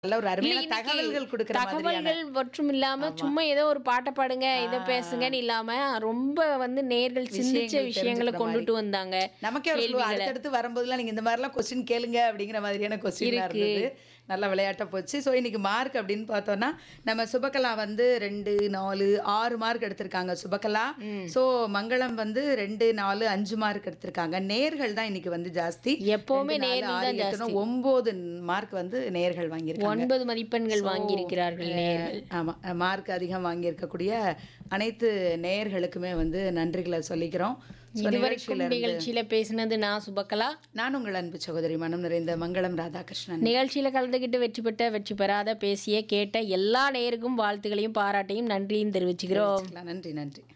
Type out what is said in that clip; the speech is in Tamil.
நல்ல ஒரு இல்ல அருமையான இன்னைக்கு தகவல்கள் கொடுக்குற மாதிரியான தகவல்கள் மற்றும் இல்லாம சும்மா ஏதோ ஒரு பாட்டை பாடுங்க இதை பேசுங்கன்னு இல்லாம ரொம்ப வந்து நேர்கள் சிந்திச்ச விஷயங்கள் விஷயங்களை தெரிஞ்சுக்கிற கொண்டுட்டு வந்தாங்க நமக்கே ஒரு clue. அடுத்தடுத்து வரும்போதெல்லாம் நீங்க இந்த மாதிரிலாம் கொஸ்டின் கேளுங்க அப்படிங்கிற மாதிரியான கொஸ்டின்லாம் இருந்தது நல்ல விளையாட்டா போச்சு ஸோ இன்னைக்கு மார்க் அப்படின்னு பார்த்தோம்னா நம்ம சுபகலா வந்து ரெண்டு நாலு ஆறு மார்க் எடுத்திருக்காங்க சுபகலா ஸோ மங்களம் வந்து ரெண்டு நாலு அஞ்சு மார்க் எடுத்திருக்காங்க நேர்கள் தான் இன்னைக்கு வந்து ஜாஸ்தி எப்பவுமே ரெண்டு, நாலு, நேர்கள் ஆறு, தான் எட்டுன்னு ஒன்பது மார்க் வந்து நேர்கள் வாங்கியிருக்காங்க ஒன்பது மதிப்பெண்கள் வாங்கியிருக்கிறார்கள் நேர்கள் ஆமா மார்க் அதிகம் வாங்கியிருக்கக்கூடிய அனைத்து நேயர்களுக்குமே வந்து நன்றிகளை சொல்லிக்கிறோம் So, நிகழ்ச்சியில இதுவரைக்கும் நிகழ்ச்சியில பேசினது நான் சுபக்கலா நான் உங்கள் அன்பு சகோதரி மனம் நிறைந்த மங்களம் ராதாகிருஷ்ணன் நிகழ்ச்சியில கலந்துக்கிட்டு வெற்றி பெற்ற வெற்றி பெறாத பேசிய கேட்ட எல்லா நேருக்கும் வாழ்த்துகளையும் பாராட்டையும் நன்றியும் தெரிவிச்சுக்கிறோம் நன்றி நன்றி